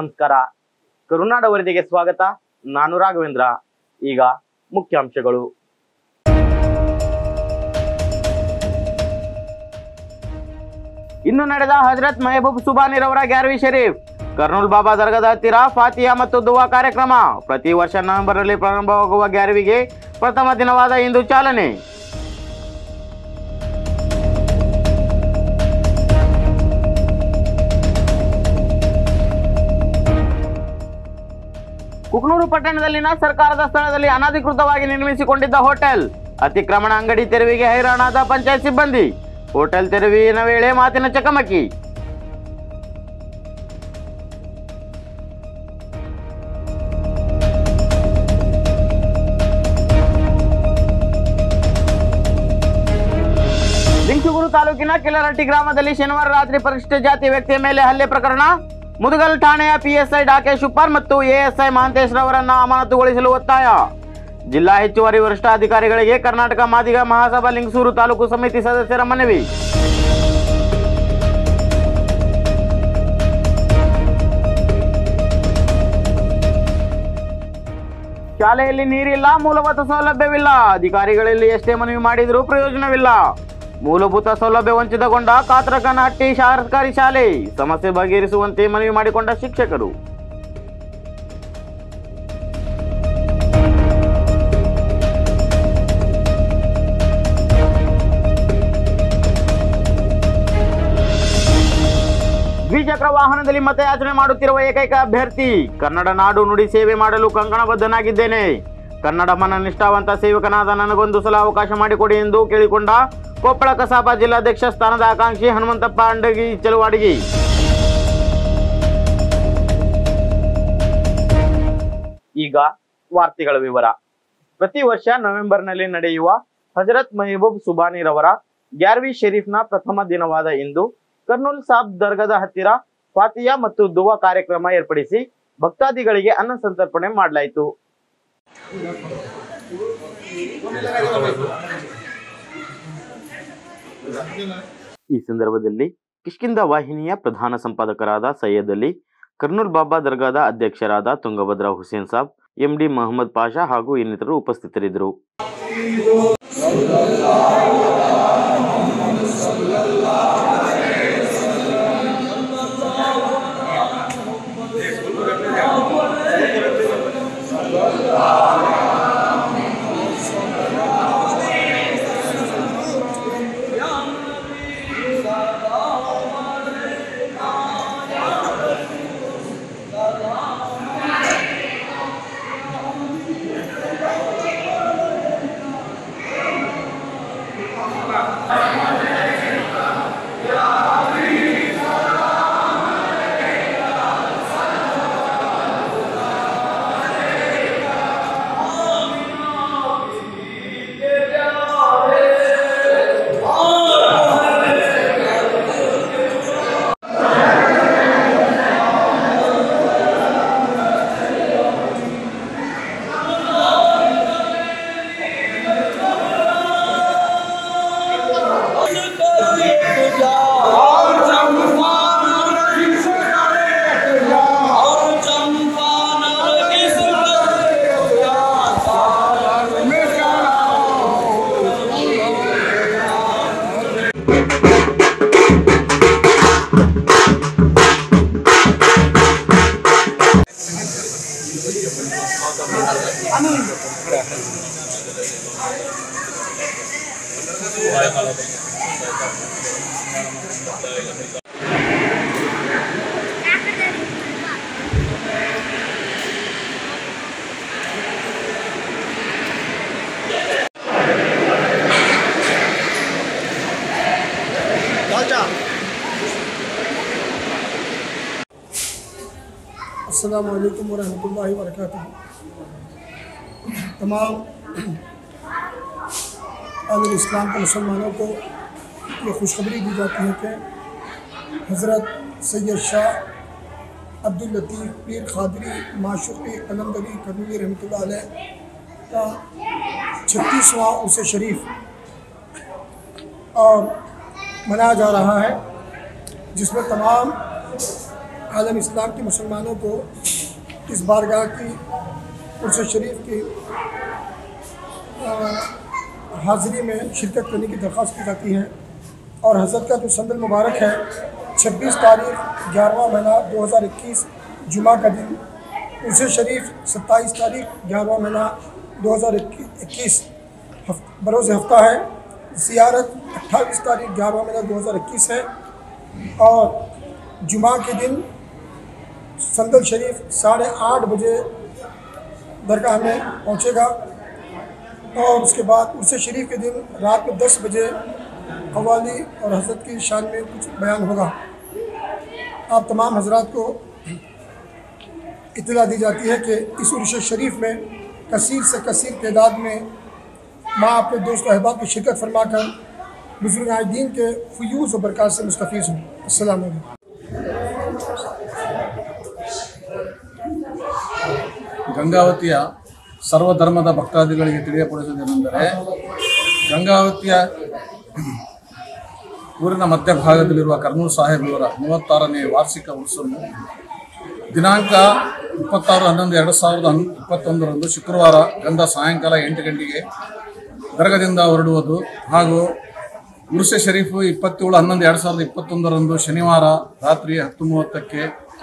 ನಮಸ್ಕಾರ ಕರುನಾಡ ವರದಿಗೆ ಸ್ವಾಗತ ನಾನು ರಾಘವೇಂದ್ರ ಈಗ ಮುಖ್ಯಾಂಶಗಳು ಇನ್ನು ನಡೆದ ಹಜರತ್ ಮೆಹಬೂಬ್ ಸುಬಾನಿರವರ ಗ್ಯಾರ್ವಿ ಶರೀಫ್ ಕರ್ನೂಲ್ ಬಾಬಾ ದರ್ಗಾದ ಹತ್ತಿರ ಫಾತಿಯಾ ಮತ್ತು ದುವಾ ಕಾರ್ಯಕ್ರಮ ಪ್ರತಿ ವರ್ಷ ನವೆಂಬರ್ನಲ್ಲಿ ಪ್ರಾರಂಭವಾಗುವ ಗ್ಯಾರ್ವಿಗೆ ಪ್ರಥಮ ದಿನವಾದ ಇಂದು ಚಾಲನೆ ಕುಕ್ನೂರು ಪಟ್ಟಣದಲ್ಲಿನ ಸರ್ಕಾರದ ಸ್ಥಳದಲ್ಲಿ ಅನಧಿಕೃತವಾಗಿ ನಿರ್ಮಿಸಿಕೊಂಡಿದ್ದ ಹೋಟೆಲ್ ಅತಿಕ್ರಮಣ ಅಂಗಡಿ ತೆರವಿಗೆ ಹೈರಾಣಾದ ಪಂಚಾಯತ್ ಸಿಬ್ಬಂದಿ ಹೋಟೆಲ್ ತೆರವಿನ ವೇಳೆ ಮಾತಿನ ಚಕಮಕಿ ಲಿಂಗಸೂಗೂರು ತಾಲೂಕಿನ ಕಿಲರಟ್ಟಿ ಗ್ರಾಮದಲ್ಲಿ ಶನಿವಾರ ರಾತ್ರಿ ಪರಿಶಿಷ್ಟ ಜಾತಿ ವ್ಯಕ್ತಿಯ ಮೇಲೆ ಹಲ್ಲೆ ಪ್ರಕರಣ ಮುದಗಲ್ ಠಾಣೆಯ ಪಿಎಸ್ಐ ಡಾಕೆ ಶುಪಾರ್ ಮತ್ತು ಎಎಸ್ಐ ಮಹಾಂತೇಶ್ ರವರನ್ನ ಅಮಾನತುಗೊಳಿಸಲು ಒತ್ತಾಯ ಜಿಲ್ಲಾ ಹೆಚ್ಚುವರಿ ವರಿಷ್ಠಾಧಿಕಾರಿಗಳಿಗೆ ಕರ್ನಾಟಕ ಮಾದಿಗ ಮಹಾಸಭಾ ಲಿಂಗಸೂರು ತಾಲೂಕು ಸಮಿತಿ ಸದಸ್ಯರ ಮನವಿ ಶಾಲೆಯಲ್ಲಿ ನೀರಿಲ್ಲ ಮೂಲಭೂತ ಸೌಲಭ್ಯವಿಲ್ಲ ಅಧಿಕಾರಿಗಳಲ್ಲಿ ಎಷ್ಟೇ ಮನವಿ ಮಾಡಿದರೂ ಪ್ರಯೋಜನವಿಲ್ಲ ಮೂಲಭೂತ ಸೌಲಭ್ಯ ವಂಚಿತಗೊಂಡ ಕಾತ್ರಕನಹಟ್ಟಿ ಸರ್ಕಾರಿ ಶಾಲೆ ಸಮಸ್ಯೆ ಬಗೆಹರಿಸುವಂತೆ ಮನವಿ ಮಾಡಿಕೊಂಡ ಶಿಕ್ಷಕರು ದ್ವಿಚಕ್ರ ವಾಹನದಲ್ಲಿ ಮತಯಾಚನೆ ಮಾಡುತ್ತಿರುವ ಏಕೈಕ ಅಭ್ಯರ್ಥಿ ಕನ್ನಡ ನಾಡು ನುಡಿ ಸೇವೆ ಮಾಡಲು ಕಂಕಣಬದ್ಧನಾಗಿದ್ದೇನೆ ಕನ್ನಡ ಮನ ನಿಷ್ಠಾವಂತ ಸೇವಕನಾದ ನನಗೊಂದು ಸಲ ಅವಕಾಶ ಮಾಡಿಕೊಡಿ ಎಂದು ಕೇಳಿಕೊಂಡ ಕೊಪ್ಪಳ ಕಸಾಪ ಜಿಲ್ಲಾಧ್ಯಕ್ಷ ಸ್ಥಾನದ ಆಕಾಂಕ್ಷಿ ಹನುಮಂತಪ್ಪ ಅಂಡಗಿ ಚಲುವಾಡಗಿ ಈಗ ವಾರ್ತೆಗಳ ವಿವರ ಪ್ರತಿ ವರ್ಷ ನವೆಂಬರ್ನಲ್ಲಿ ನಡೆಯುವ ಹಜರತ್ ಮೆಹಬೂಬ್ ಸುಬಾನಿರವರ ಗ್ಯಾರ್ವಿ ಶರೀಫ್ನ ಪ್ರಥಮ ದಿನವಾದ ಇಂದು ಕರ್ನೂಲ್ ಸಾಬ್ ದರ್ಗಾದ ಹತ್ತಿರ ಫಾತಿಯಾ ಮತ್ತು ದುವಾ ಕಾರ್ಯಕ್ರಮ ಏರ್ಪಡಿಸಿ ಭಕ್ತಾದಿಗಳಿಗೆ ಅನ್ನ ಸಂತರ್ಪಣೆ ಮಾಡಲಾಯಿತು ಈ ಸಂದರ್ಭದಲ್ಲಿ ಕಿಷ್ಕಿಂದ ವಾಹಿನಿಯ ಪ್ರಧಾನ ಸಂಪಾದಕರಾದ ಸೈಯದ್ ಅಲಿ ಕರ್ನೂಲ್ ಬಾಬಾ ದರ್ಗಾದ ಅಧ್ಯಕ್ಷರಾದ ತುಂಗಭದ್ರಾ ಹುಸೇನ್ ಸಾಬ್ ಎಂಡಿ ಮೊಹಮ್ಮದ್ ಪಾಷಾ ಹಾಗೂ ಇನ್ನಿತರರು ಉಪಸ್ಥಿತರಿದ್ದರು अस्सलाम वालेकुम वरहमतुल्लाहि वबरकातुहू तमाम अहल इस्लाम के मुसलमानों को ये खुशखबरी दी जाती है कि हज़रत सैयद शाह अब्दुल लतीफ़ पीर खादरी माशुक़ी कलंदरी कबीर रहमतुल्लाह अलैह का छत्तीसवां उर्स शरीफ और मनाया जा रहा है जिसमें तमाम आलम इस्लाम के मुसलमानों को इस बारगाह की उर्स शरीफ की अ, हाज़िरी में शिरकत करने की दरख्वास्त की जाती है और हज़रत का जो संदल मुबारक है 26 तारीख ग्यारहवा महीना 2021 जुमा का दिन उर्स शरीफ 27 तारीख ग्यारहवा महीना 2021 बरोज़ हफ्ता है ज़ियारत 28 तारीख ग्यारहवा महीना 2021 है और जुमा के दिन संदल शरीफ साढ़े आठ बजे दरगाह में पहुँचेगा और उसके बाद उर्स शरीफ के दिन रात में दस बजे कवाली और हजरत की शान में कुछ बयान होगा आप तमाम हजरात को इतला दी जाती है कि इस उर्स शरीफ में कसीर से कसीर तादाद में माँ अपने दोस्त अहबाब की शिरकत फरमा कर बुजुर्ग दीन के फ्यूज़ और बरकत से मुस्तफ़ हूँ असल ಗಂಗಾವತಿಯ ಸರ್ವಧರ್ಮದ ಭಕ್ತಾದಿಗಳಿಗೆ ತಿಳಿಯಪಡಿಸುವುದೇನೆಂದರೆ ಗಂಗಾವತಿಯ ಊರಿನ ಮಧ್ಯಭಾಗದಲ್ಲಿರುವ ಕರ್ನೂಲ್ ಸಾಹೇಬ್ ಇವರ ಮೂವತ್ತಾರನೇ ವಾರ್ಷಿಕ ಉತ್ಸವವನ್ನು ದಿನಾಂಕ ಇಪ್ಪತ್ತಾರು ಹನ್ನೊಂದು ಎರಡು ಸಾವಿರದ ಹನ್ ಇಪ್ಪತ್ತೊಂದರಂದು ಶುಕ್ರವಾರ ಗಂಧ ಸಾಯಂಕಾಲ ಎಂಟು ಗಂಟೆಗೆ ದರ್ಗದಿಂದ ಹೊರಡುವುದು ಹಾಗೂ ಉರ್ಸೆ ಶರೀಫು ಇಪ್ಪತ್ತೇಳು ಹನ್ನೊಂದು ಎರಡು ಸಾವಿರದ ಇಪ್ಪತ್ತೊಂದರಂದು ಶನಿವಾರ ರಾತ್ರಿ ಹತ್ತು ಮೂವತ್ತಕ್ಕೆ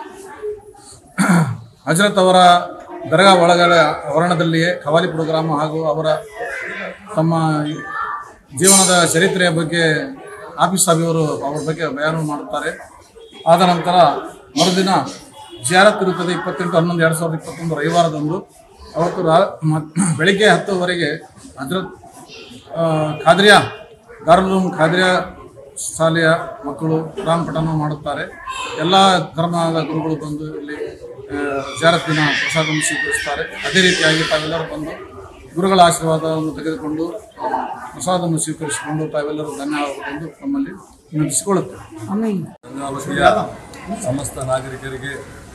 ಹಜರತ್ ಅವರ ದರ್ಗಾ ಒಳಗಡೆ ಆವರಣದಲ್ಲಿಯೇ ಖವಾಲಿ ಪ್ರೋಗ್ರಾಮ್ ಹಾಗೂ ಅವರ ತಮ್ಮ ಜೀವನದ ಚರಿತ್ರೆಯ ಬಗ್ಗೆ ಆಫೀಸ್ ಸಾಬಿಯವರು ಅವರ ಬಗ್ಗೆ ಬಯಾನ ಮಾಡುತ್ತಾರೆ ಆದ ನಂತರ ಮರುದಿನ ಜಿಯಾರತ್ ಇರುತ್ತದೆ ಇಪ್ಪತ್ತೆಂಟು ಹನ್ನೊಂದು ಎರಡು ಸಾವಿರದ ಇಪ್ಪತ್ತೊಂದು ರವಿವಾರದಂದು ಅವತ್ತು ರಾ ಮ- ಬೆಳಿಗ್ಗೆ ಹತ್ತುವರೆಗೆ ಹಜರತ್ ಆ, ಖಾದ್ರಿಯಾ ದಾರುಲ್ ಖಾದ್ರಿಯಾ ಶಾಲೆಯ ಮಕ್ಕಳು ಕುರಾನ್ ಪಠಣ ಮಾಡುತ್ತಾರೆ ಎಲ್ಲ ಧರ್ಮದ ಗುರುಗಳು ಬಂದು ಇಲ್ಲಿ ಆ, ಜಾರತ್ ದಿನ ಪ್ರಸಾದವನ್ನು ಸ್ವೀಕರಿಸುತ್ತಾರೆ ಅದೇ ರೀತಿಯಾಗಿ ತಾವೆಲ್ಲರೂ ಬಂದು ಗುರುಗಳ ಆಶೀರ್ವಾದವನ್ನು ತೆಗೆದುಕೊಂಡು ಆ, ಪ್ರಸಾದವನ್ನು ಸ್ವೀಕರಿಸಿಕೊಂಡು ತಾವೆಲ್ಲರೂ ಧನ್ಯವಾದವೆಂದು ನಮ್ಮಲ್ಲಿ ವಿನಂತಿಸಿಕೊಳ್ಳುತ್ತೇವೆ ಗಂಗಾವತಿಯ ಸಮಸ್ತ ನಾಗರಿಕರಿಗೆ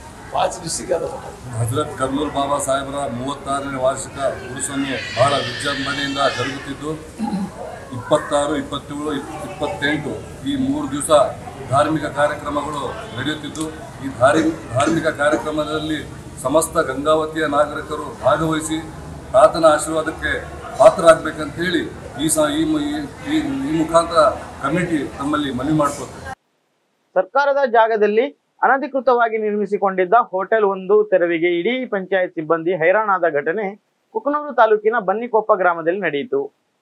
ಹಜರತ್ ಕರ್ನೂಲ್ ಬಾಬಾ ಸಾಹೇಬರ ಮೂವತ್ತಾರನೇ ವಾರ್ಷಿಕ ಉರುಸನ್ನು ಬಹಳ ವಿಜೃಂಭಣೆಯಿಂದ ಜರುಗುತ್ತಿದ್ದು ಇಪ್ಪತ್ತಾರು ಇಪ್ಪತ್ತೇಳು ಇಪ್- ಇಪ್ಪತ್ತೆಂಟು ಈ ಮೂರು ದಿವಸ ಧಾರ್ಮಿಕ ಕಾರ್ಯಕ್ರಮಗಳು ನಡೆಯುತ್ತಿದ್ದು ಈ ಧಾರಿ ಧಾರ್ಮಿಕ ಕಾರ್ಯಕ್ರಮದಲ್ಲಿ ಸಮಸ್ತ ಗಂಗಾವತಿಯ ನಾಗರಿಕರು ಭಾಗವಹಿಸಿ ತಾತನ ಆಶೀರ್ವಾದಕ್ಕೆ ಪಾತ್ರರಾಗಬೇಕಂತೇಳಿ ಈ ಸ ಈ ಮು- ಈ- ಈ ಈ ಮುಖಾಂತರ ಕಮಿಟಿ ತಮ್ಮಲ್ಲಿ ಮನವಿ ಮಾಡ್ಕೊತಾರೆ ಸರ್ಕಾರದ ಜಾಗದಲ್ಲಿ ಅನಧಿಕೃತವಾಗಿ ನಿರ್ಮಿಸಿಕೊಂಡಿದ್ದ ಹೋಟೆಲ್ ಒಂದು ತೆರವಿಗೆ ಇಡೀ ಪಂಚಾಯತ್ ಸಿಬ್ಬಂದಿ ಹೈರಾಣಾದ ಘಟನೆ ಕುಕನೂರು ತಾಲೂಕಿನ ಬನ್ನಿಕೊಪ್ಪ ಗ್ರಾಮದಲ್ಲಿ ನಡೆಯಿತು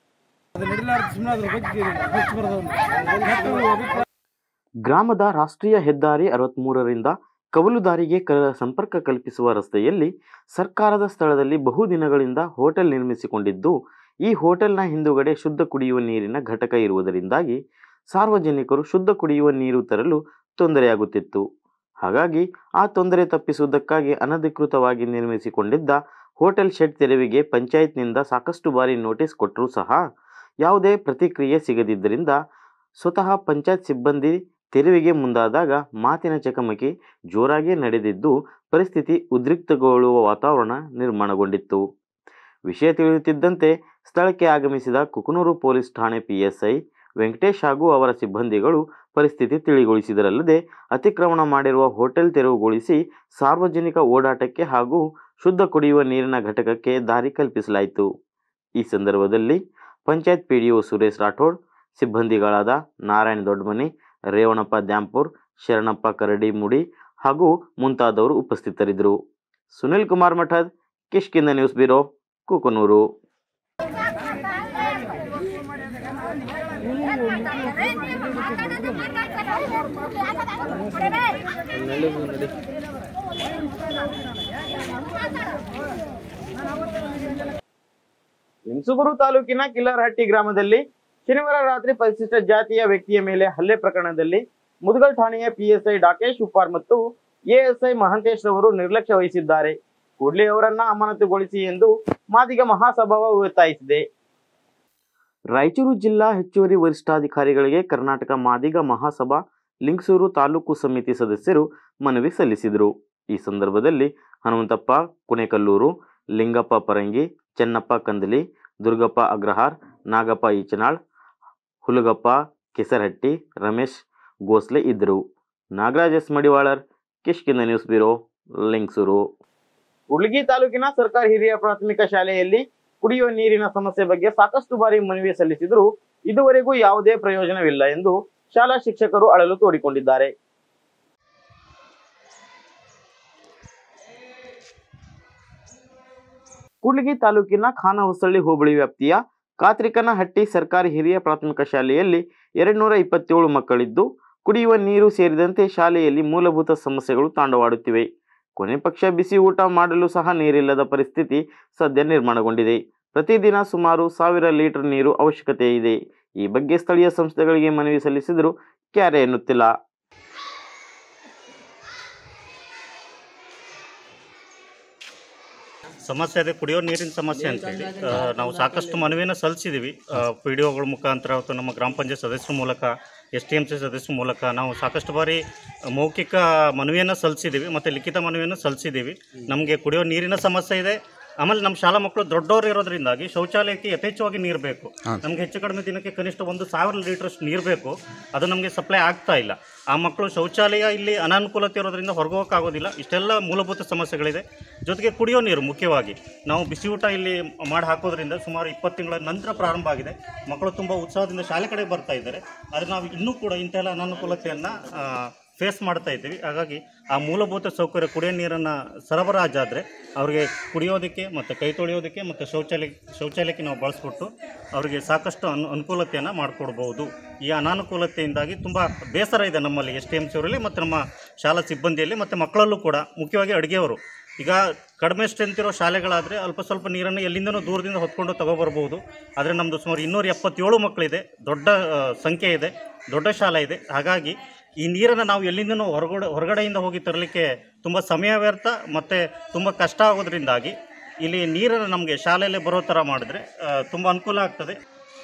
ಗ್ರಾಮದ ರಾಷ್ಟ್ರೀಯ ಹೆದ್ದಾರಿ ಅರವತ್ಮೂರರಿಂದ ಕವಲುದಾರಿಗೆ ಕ ಸಂಪರ್ಕ ಕಲ್ಪಿಸುವ ರಸ್ತೆಯಲ್ಲಿ ಸರ್ಕಾರದ ಸ್ಥಳದಲ್ಲಿ ಬಹುದಿನಗಳಿಂದ ಹೋಟೆಲ್ ನಿರ್ಮಿಸಿಕೊಂಡಿದ್ದು ಈ ಹೋಟೆಲ್ನ ಹಿಂದುಗಡೆ ಶುದ್ಧ ಕುಡಿಯುವ ನೀರಿನ ಘಟಕ ಇರುವುದರಿಂದಾಗಿ ಸಾರ್ವಜನಿಕರು ಶುದ್ಧ ಕುಡಿಯುವ ನೀರು ತರಲು ತೊಂದರೆಯಾಗುತ್ತಿತ್ತು ಹಾಗಾಗಿ ಆ ತೊಂದರೆ ತಪ್ಪಿಸುವುದಕ್ಕಾಗಿ ಅನಧಿಕೃತವಾಗಿ ನಿರ್ಮಿಸಿಕೊಂಡಿದ್ದ ಹೋಟೆಲ್ ಶೆಡ್ ತೆರವಿಗೆ ಪಂಚಾಯತ್ನಿಂದ ಸಾಕಷ್ಟು ಬಾರಿ ನೋಟಿಸ್ ಕೊಟ್ಟರೂ ಸಹ ಯಾವುದೇ ಪ್ರತಿಕ್ರಿಯೆ ಸಿಗದಿದ್ದರಿಂದ ಸ್ವತಃ ಪಂಚಾಯತ್ ಸಿಬ್ಬಂದಿ ತೆರವಿಗೆ ಮುಂದಾದಾಗ ಮಾತಿನ ಚಕಮಕಿ ಜೋರಾಗಿ ನಡೆದಿದ್ದು ಪರಿಸ್ಥಿತಿ ಉದ್ರಿಕ್ತಗೊಳ್ಳುವ ವಾತಾವರಣ ನಿರ್ಮಾಣಗೊಂಡಿತ್ತು ವಿಷಯ ತಿಳಿಯುತ್ತಿದ್ದಂತೆ ಸ್ಥಳಕ್ಕೆ ಆಗಮಿಸಿದ ಕುಕನೂರು ಪೊಲೀಸ್ ಠಾಣೆ ಪಿಎಸ್ಐ ವೆಂಕಟೇಶ್ ಹಾಗೂ ಅವರ ಸಿಬ್ಬಂದಿಗಳು ಪರಿಸ್ಥಿತಿ ತಿಳಿಗೊಳಿಸಿದರಲ್ಲದೆ ಅತಿಕ್ರಮಣ ಮಾಡಿರುವ ಹೋಟೆಲ್ ತೆರವುಗೊಳಿಸಿ ಸಾರ್ವಜನಿಕ ಓಡಾಟಕ್ಕೆ ಹಾಗೂ ಶುದ್ಧ ಕುಡಿಯುವ ನೀರಿನ ಘಟಕಕ್ಕೆ ದಾರಿ ಕಲ್ಪಿಸಲಾಯಿತು ಈ ಸಂದರ್ಭದಲ್ಲಿ ಪಂಚಾಯತ್ ಪಿಡಿಒ ಸುರೇಶ್ ರಾಠೋಡ್ ಸಿಬ್ಬಂದಿಗಳಾದ ನಾರಾಯಣ್ ದೊಡ್ಡಮನಿ ರೇವಣಪ್ಪ ದ್ಯಾಂಪುರ್ ಶರಣಪ್ಪ ಕರಡಿಮುಡಿ ಹಾಗೂ ಮುಂತಾದವರು ಉಪಸ್ಥಿತರಿದ್ದರು ಸುನಿಲ್ ಕುಮಾರ್ ಮಠದ್ ಕಿಷ್ಕಿಂದ ನ್ಯೂಸ್ ಬ್ಯೂರೋ ಕುಕನೂರು ಲಿಂಗಸುಗೂರು ತಾಲೂಕಿನ ಕಿಲ್ಲರಹಟ್ಟಿ ಗ್ರಾಮದಲ್ಲಿ ಶನಿವಾರ ರಾತ್ರಿ ಪರಿಶಿಷ್ಟ ಜಾತಿಯ ವ್ಯಕ್ತಿಯ ಮೇಲೆ ಹಲ್ಲೆ ಪ್ರಕರಣದಲ್ಲಿ ಮುದಗಲ್ ಠಾಣೆಯ ಪಿಎಸ್ಐ ಡಾಕೇಶ್ ಉಪ್ಪಾರ್ ಮತ್ತು ಎಎಸ್ಐ ಮಹಂತೇಶ್ ರವರು ನಿರ್ಲಕ್ಷ್ಯ ವಹಿಸಿದ್ದಾರೆ ಕೂಡಲೇ ಅವರನ್ನ ಅಮಾನತುಗೊಳಿಸಿ ಎಂದು ಮಾದಿಗ ಮಹಾಸಭಾವ ಒತ್ತಾಯಿಸಿದೆ ರಾಯಚೂರು ಜಿಲ್ಲಾ ಹೆಚ್ಚುವರಿ ವರಿಷ್ಠಾಧಿಕಾರಿಗಳಿಗೆ ಕರ್ನಾಟಕ ಮಾದಿಗ ಮಹಾಸಭಾ ಲಿಂಗಸೂರು ತಾಲೂಕು ಸಮಿತಿ ಸದಸ್ಯರು ಮನವಿ ಸಲ್ಲಿಸಿದರು ಈ ಸಂದರ್ಭದಲ್ಲಿ ಹನುಮಂತಪ್ಪ ಕುಣೆಕಲ್ಲೂರು ಲಿಂಗಪ್ಪ ಪರಂಗಿ ಚೆನ್ನಪ್ಪ ಕಂದಲಿ ದುರ್ಗಪ್ಪ ಅಗ್ರಹಾರ್ ನಾಗಪ್ಪ ಈಚನಾಳ್ ಹುಲಗಪ್ಪ ಕೆಸರಹಟ್ಟಿ ರಮೇಶ್ ಗೋಸ್ಲೆ ಇದ್ದರು Nagaraj S Madivalar Kishkinda news bureau Lingsugur Ulgi ತಾಲೂಕಿನ ಸರ್ಕಾರಿ ಹಿರಿಯ ಪ್ರಾಥಮಿಕ ಶಾಲೆಯಲ್ಲಿ ಕುಡಿಯುವ ನೀರಿನ ಸಮಸ್ಯೆ ಬಗ್ಗೆ ಸಾಕಷ್ಟು ಬಾರಿ ಮನವಿ ಸಲ್ಲಿಸಿದರೂ ಇದುವರೆಗೂ ಯಾವುದೇ ಪ್ರಯೋಜನವಿಲ್ಲ ಎಂದು ಶಾಲಾ ಶಿಕ್ಷಕರು ಅಳಲು ತೋಡಿಕೊಂಡಿದ್ದಾರೆ ಕೂಡ್ಲಿಗಿ ತಾಲೂಕಿನ ಖಾನಹೊಸಳ್ಳಿ ಹೋಬಳಿ ವ್ಯಾಪ್ತಿಯ ಕಾತ್ರಿಕನಹಟ್ಟಿ ಸರ್ಕಾರಿ ಹಿರಿಯ ಪ್ರಾಥಮಿಕ ಶಾಲೆಯಲ್ಲಿ ಎರಡ್ನೂರ ಇಪ್ಪತ್ತೇಳು ಮಕ್ಕಳಿದ್ದು ಕುಡಿಯುವ ನೀರು ಸೇರಿದಂತೆ ಶಾಲೆಯಲ್ಲಿ ಮೂಲಭೂತ ಸಮಸ್ಯೆಗಳು ತಾಂಡವಾಡುತ್ತಿವೆ ಕೊನೆ ಪಕ್ಷ ಬಿಸಿ ಊಟ ಮಾಡಲು ಸಹ ನೀರಿಲ್ಲದ ಪರಿಸ್ಥಿತಿ ಸದ್ಯ ನಿರ್ಮಾಣಗೊಂಡಿದೆ ಪ್ರತಿದಿನ ಸುಮಾರು ಸಾವಿರ ಲೀಟರ್ ನೀರು ಅವಶ್ಯಕತೆ ಇದೆ ಈ ಬಗ್ಗೆ ಸ್ಥಳೀಯ ಸಂಸ್ಥೆಗಳಿಗೆ ಮನವಿ ಸಲ್ಲಿಸಿದರೂ ಕ್ಯಾರೆ ಎನ್ನುತ್ತಿಲ್ಲ ಸಮಸ್ಯೆ ಇದೆ ಕುಡಿಯೋ ನೀರಿನ ಸಮಸ್ಯೆ ಅಂತೇಳಿ ಆ, ನಾವು ಸಾಕಷ್ಟು ಮನವಿನ ಸಲ್ಲಿಸಿದ್ದೀವಿ ಪಿ ಡಿ ಒಗಳ ಮುಖಾಂತರ ಅಥವಾ ನಮ್ಮ ಗ್ರಾಮ ಪಂಚಾಯತ್ ಸದಸ್ಯರ ಮೂಲಕ ಎಸ್ ಟಿ ಎಮ್ ಸಿ ಸದಸ್ಯರ ಮೂಲಕ ನಾವು ಸಾಕಷ್ಟು ಬಾರಿ ಮೌಖಿಕ ಮನವಿಯನ್ನು ಸಲ್ಲಿಸಿದ್ದೀವಿ ಮತ್ತು ಲಿಖಿತ ಮನವಿಯನ್ನು ಸಲ್ಲಿಸಿದ್ದೀವಿ ನಮಗೆ ಕುಡಿಯೋ ನೀರಿನ ಸಮಸ್ಯೆ ಇದೆ ಆಮೇಲೆ ನಮ್ಮ ಶಾಲಾ ಮಕ್ಕಳು ದೊಡ್ಡವರು ಇರೋದ್ರಿಂದಾಗಿ ಶೌಚಾಲಯಕ್ಕೆ ಯಥೇಚ್ಛವಾಗಿ ನೀರು ಬೇಕು ನಮಗೆ ಹೆಚ್ಚು ಕಡಿಮೆ ದಿನಕ್ಕೆ ಕನಿಷ್ಠ ಒಂದು ಸಾವಿರ ಲೀಟ್ರಷ್ಟು ನೀರು ಬೇಕು ಅದು ನಮಗೆ ಸಪ್ಲೈ ಆಗ್ತಾ ಇಲ್ಲ ಆ ಮಕ್ಕಳು ಶೌಚಾಲಯ ಇಲ್ಲಿ ಅನಾನುಕೂಲತೆ ಇರೋದ್ರಿಂದ ಹೊರಗೆ ಹೋಗೋಕ್ಕಾಗೋದಿಲ್ಲ ಇಷ್ಟೆಲ್ಲ ಮೂಲಭೂತ ಸಮಸ್ಯೆಗಳಿದೆ ಜೊತೆಗೆ ಕುಡಿಯೋ ನೀರು ಮುಖ್ಯವಾಗಿ ನಾವು ಬಿಸಿ ಊಟ ಇಲ್ಲಿ ಮಾಡಿ ಹಾಕೋದ್ರಿಂದ ಸುಮಾರು ಇಪ್ಪತ್ತು ತಿಂಗಳ ನಂತರ ಪ್ರಾರಂಭ ಆಗಿದೆ ಮಕ್ಕಳು ತುಂಬ ಉತ್ಸಾಹದಿಂದ ಶಾಲೆ ಕಡೆ ಬರ್ತಾ ಇದ್ದಾರೆ ಆದರೆ ನಾವು ಇನ್ನೂ ಕೂಡ ಇಂತೆಲ್ಲ ಅನಾನುಕೂಲತೆಯನ್ನು ಫೇಸ್ ಮಾಡ್ತಾ ಇದ್ದೀವಿ ಹಾಗಾಗಿ ಆ ಮೂಲಭೂತ ಸೌಕರ್ಯ ಕುಡಿಯೋ ನೀರನ್ನು ಸರಬರಾಜಾದರೆ ಅವರಿಗೆ ಕುಡಿಯೋದಕ್ಕೆ ಮತ್ತು ಕೈ ತೊಳೆಯೋದಕ್ಕೆ ಮತ್ತು ಶೌಚಾಲಯ ಶೌಚಾಲಯಕ್ಕೆ ನಾವು ಬಳಸ್ಬಿಟ್ಟು ಅವರಿಗೆ ಸಾಕಷ್ಟು ಅನು ಅನುಕೂಲತೆಯನ್ನು ಮಾಡಿಕೊಡ್ಬೋದು ಈ ಅನಾನುಕೂಲತೆಯಿಂದಾಗಿ ತುಂಬ ಬೇಸರ ಇದೆ ನಮ್ಮಲ್ಲಿ ಎಸ್ ಟಿ ಎಮ್ ಸಿ ಅವರಲ್ಲಿ ಮತ್ತು ನಮ್ಮ ಶಾಲಾ ಸಿಬ್ಬಂದಿಯಲ್ಲಿ ಮತ್ತು ಮಕ್ಕಳಲ್ಲೂ ಕೂಡ ಮುಖ್ಯವಾಗಿ ಅಡುಗೆಯವರು ಈಗ ಕಡಿಮೆ ಸ್ಟ್ರೆಂತ್ ಇರೋ ಶಾಲೆಗಳಾದರೆ ಅಲ್ಪ ಸ್ವಲ್ಪ ನೀರನ್ನು ಎಲ್ಲಿಂದನೂ ದೂರದಿಂದ ಹೊತ್ಕೊಂಡು ತಗೊಬರ್ಬೋದು ಆದರೆ ನಮ್ಮದು ಸುಮಾರು ಇನ್ನೂರ ಎಪ್ಪತ್ತೇಳು ಮಕ್ಕಳಿದೆ ದೊಡ್ಡ ಆ, ಸಂಖ್ಯೆ ಇದೆ ದೊಡ್ಡ ಶಾಲೆ ಇದೆ ಹಾಗಾಗಿ ಈ ನೀರನ್ನು ನಾವು ಎಲ್ಲಿಂದನೂ ಹೊರಗಡೆ ಹೊರಗಡೆಯಿಂದ ಹೋಗಿ ತರಲಿಕ್ಕೆ ತುಂಬ ಸಮಯ ವ್ಯರ್ಥ ಮತ್ತು ತುಂಬ ಕಷ್ಟ ಆಗೋದ್ರಿಂದಾಗಿ ಇಲ್ಲಿ ನೀರನ್ನು ನಮಗೆ ಶಾಲೆಯಲ್ಲೇ ಬರೋ ಥರ ಮಾಡಿದ್ರೆ ತುಂಬ ಅನುಕೂಲ ಆಗ್ತದೆ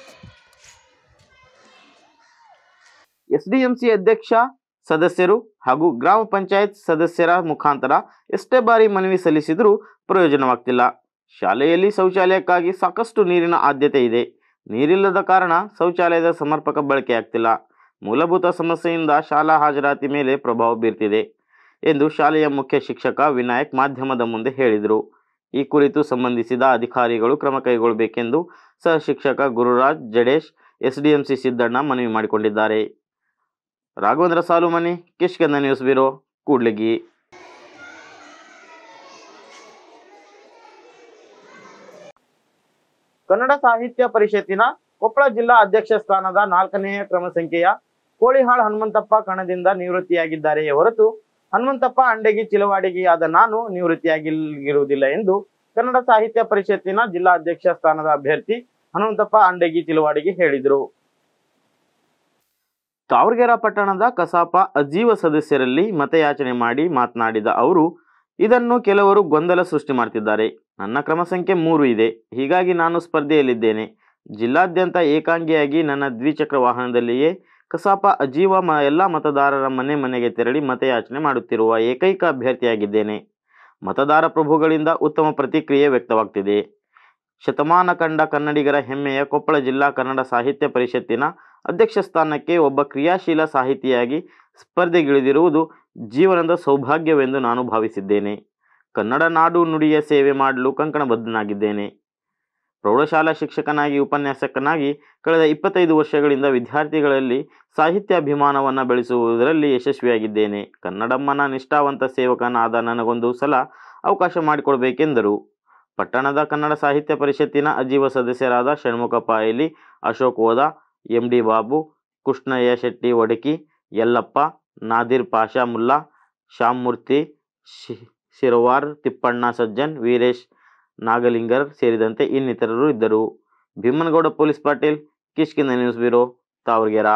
ಎಸ್ಡಿಎಂಸಿ ಅಧ್ಯಕ್ಷ ಸದಸ್ಯರು ಹಾಗೂ ಗ್ರಾಮ ಪಂಚಾಯತ್ ಸದಸ್ಯರ ಮುಖಾಂತರ ಎಷ್ಟೇ ಬಾರಿ ಮನವಿ ಸಲ್ಲಿಸಿದರೂ ಪ್ರಯೋಜನವಾಗ್ತಿಲ್ಲ ಶಾಲೆಯಲ್ಲಿ ಶೌಚಾಲಯಕ್ಕಾಗಿ ಸಾಕಷ್ಟು ನೀರಿನ ಆದ್ಯತೆ ಇದೆ ನೀರಿಲ್ಲದ ಕಾರಣ ಶೌಚಾಲಯದ ಸಮರ್ಪಕ ಬಳಕೆಯಾಗ್ತಿಲ್ಲ ಮೂಲಭೂತ ಸಮಸ್ಯೆಯಿಂದ ಶಾಲಾ ಹಾಜರಾತಿ ಮೇಲೆ ಪ್ರಭಾವ ಬೀರ್ತಿದೆ ಎಂದು ಶಾಲೆಯ ಮುಖ್ಯ ಶಿಕ್ಷಕ ವಿನಾಯಕ್ ಮಾಧ್ಯಮದ ಮುಂದೆ ಹೇಳಿದರು ಈ ಕುರಿತು ಸಂಬಂಧಿಸಿದ ಅಧಿಕಾರಿಗಳು ಕ್ರಮ ಕೈಗೊಳ್ಳಬೇಕೆಂದು ಸಹ ಶಿಕ್ಷಕ ಗುರುರಾಜ್ ಜಡೇಶ್ ಎಸ್ಡಿಎಂಸಿ ಸಿದ್ದಣ್ಣ ಮನವಿ ಮಾಡಿಕೊಂಡಿದ್ದಾರೆ ರಾಘವೇಂದ್ರ ಸಾಲುಮನಿ ಕಿಷ್ಕಂದ ನ್ಯೂಸ್ ಬ್ಯೂರೋ ಕೂಡ್ಲಿಗಿ ಕನ್ನಡ ಸಾಹಿತ್ಯ ಪರಿಷತ್ತಿನ ಕೊಪ್ಪಳ ಜಿಲ್ಲಾ ಅಧ್ಯಕ್ಷ ಸ್ಥಾನದ ನಾಲ್ಕನೆಯ ಕ್ರಮ ಸಂಖ್ಯೆಯ ಕೋಳಿಹಾಳ್ ಹನುಮಂತಪ್ಪ ಕಣದಿಂದ ನಿವೃತ್ತಿಯಾಗಿದ್ದಾರೆಯೇ ಹೊರತು ಹನುಮಂತಪ್ಪ ಅಂಡೆಗಿ ಚಿಲವಾಡಿಗೆಯಾದ ನಾನು ನಿವೃತ್ತಿಯಾಗಿರುವುದಿಲ್ಲ ಎಂದು ಕನ್ನಡ ಸಾಹಿತ್ಯ ಪರಿಷತ್ತಿನ ಜಿಲ್ಲಾ ಅಧ್ಯಕ್ಷ ಸ್ಥಾನದ ಅಭ್ಯರ್ಥಿ ಹನುಮಂತಪ್ಪ ಅಂಡೆಗಿ ಚಿಲವಾಡಿಗೆ ಹೇಳಿದರು ತಾವರಗೆರೆ ಪಟ್ಟಣದ ಕಸಾಪ ಅಜೀವ ಸದಸ್ಯರಲ್ಲಿ ಮತಯಾಚನೆ ಮಾಡಿ ಮಾತನಾಡಿದ ಅವರು ಇದನ್ನು ಕೆಲವರು ಗೊಂದಲ ಸೃಷ್ಟಿ ಮಾಡ್ತಿದ್ದಾರೆ ನನ್ನ ಕ್ರಮ ಸಂಖ್ಯೆ ಮೂರು ಇದೆ ಹೀಗಾಗಿ ನಾನು ಸ್ಪರ್ಧೆಯಲ್ಲಿದ್ದೇನೆ ಜಿಲ್ಲಾದ್ಯಂತ ಏಕಾಂಗಿಯಾಗಿ ನನ್ನ ದ್ವಿಚಕ್ರ ವಾಹನದಲ್ಲಿಯೇ ಕಸಾಪ ಅಜೀವ ಮ ಎಲ್ಲ ಮತದಾರರ ಮನೆ ಮನೆಗೆ ತೆರಳಿ ಮತಯಾಚನೆ ಮಾಡುತ್ತಿರುವ ಏಕೈಕ ಅಭ್ಯರ್ಥಿಯಾಗಿದ್ದೇನೆ ಮತದಾರ ಪ್ರಭುಗಳಿಂದ ಉತ್ತಮ ಪ್ರತಿಕ್ರಿಯೆ ವ್ಯಕ್ತವಾಗ್ತಿದೆ ಶತಮಾನ ಕಂಡ ಕನ್ನಡಿಗರ ಹೆಮ್ಮೆಯ ಕೊಪ್ಪಳ ಜಿಲ್ಲಾ ಕನ್ನಡ ಸಾಹಿತ್ಯ ಪರಿಷತ್ತಿನ ಅಧ್ಯಕ್ಷ ಸ್ಥಾನಕ್ಕೆ ಒಬ್ಬ ಕ್ರಿಯಾಶೀಲ ಸಾಹಿತಿಯಾಗಿ ಸ್ಪರ್ಧೆಗಿಳಿದಿರುವುದು ಜೀವನದ ಸೌಭಾಗ್ಯವೆಂದು ನಾನು ಭಾವಿಸಿದ್ದೇನೆ ಕನ್ನಡ ನಾಡು ನುಡಿಯ ಸೇವೆ ಮಾಡಲು ಕಂಕಣಬದ್ಧನಾಗಿದ್ದೇನೆ ಪ್ರೌಢಶಾಲಾ ಶಿಕ್ಷಕನಾಗಿ ಉಪನ್ಯಾಸಕನಾಗಿ ಕಳೆದ ಇಪ್ಪತ್ತೈದು ವರ್ಷಗಳಿಂದ ವಿದ್ಯಾರ್ಥಿಗಳಲ್ಲಿ ಸಾಹಿತ್ಯಾಭಿಮಾನವನ್ನು ಬೆಳೆಸುವುದರಲ್ಲಿ ಯಶಸ್ವಿಯಾಗಿದ್ದೇನೆ ಕನ್ನಡಮ್ಮನ ನಿಷ್ಠಾವಂತ ಸೇವಕನಾದ ನನಗೊಂದು ಸಲ ಅವಕಾಶ ಮಾಡಿಕೊಡಬೇಕೆಂದರು ಪಟ್ಟಣದ ಕನ್ನಡ ಸಾಹಿತ್ಯ ಪರಿಷತ್ತಿನ ಅಜೀವ ಸದಸ್ಯರಾದ ಷಣ್ಮುಖ ಪಾಯಲಿ ಅಶೋಕ್ ಓದಾ ಎಂ ಡಿ ಬಾಬು ಕೃಷ್ಣಯ್ಯ ಶೆಟ್ಟಿ ಒಡಕಿ ಯಲ್ಲಪ್ಪ ನಾದಿರ್ ಪಾಷಾ ಮುಲ್ಲಾ ಶ್ಯಾಮಮೂರ್ತಿ ಶಿ ಶಿರವಾರ್ ತಿಪ್ಪಣ್ಣ ಸಜ್ಜನ್ ವೀರೇಶ್ ನಾಗಲಿಂಗರ್ ಸೇರಿದಂತೆ ಇನ್ನಿತರರು ಇದ್ದರು Bhimanagouda police Patil Kishkinda news bureau Tavaragera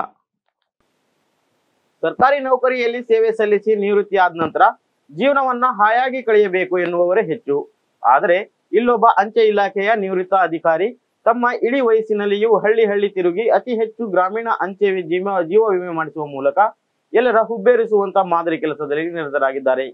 ಸರ್ಕಾರಿ ನೌಕರಿಯಲ್ಲಿ ಸೇವೆ ಸಲ್ಲಿಸಿ ನಿವೃತ್ತಿ ಆದ ನಂತರ ಜೀವನವನ್ನ ಹಾಯಾಗಿ ಕಳೆಯಬೇಕು ಎನ್ನುವವರೇ ಹೆಚ್ಚು ಆದರೆ ಇಲ್ಲೊಬ್ಬ ಅಂಚೆ ಇಲಾಖೆಯ ನಿವೃತ್ತ ಅಧಿಕಾರಿ ತಮ್ಮ ಇಡೀ ವಯಸ್ಸಿನಲ್ಲಿಯೂ ಹಳ್ಳಿ ಹಳ್ಳಿ ತಿರುಗಿ ಅತಿ ಹೆಚ್ಚು ಗ್ರಾಮೀಣ ಅಂಚೆ ವಿ- ಜೀವ ಜೀವ ವಿಮೆ ಮಾಡಿಸುವ ಮೂಲಕ ಎಲ್ಲರ ಹುಬ್ಬೇರಿಸುವಂತ ಮಾದರಿ ಕೆಲಸದಲ್ಲಿ ನಿರತರಾಗಿದ್ದಾರೆ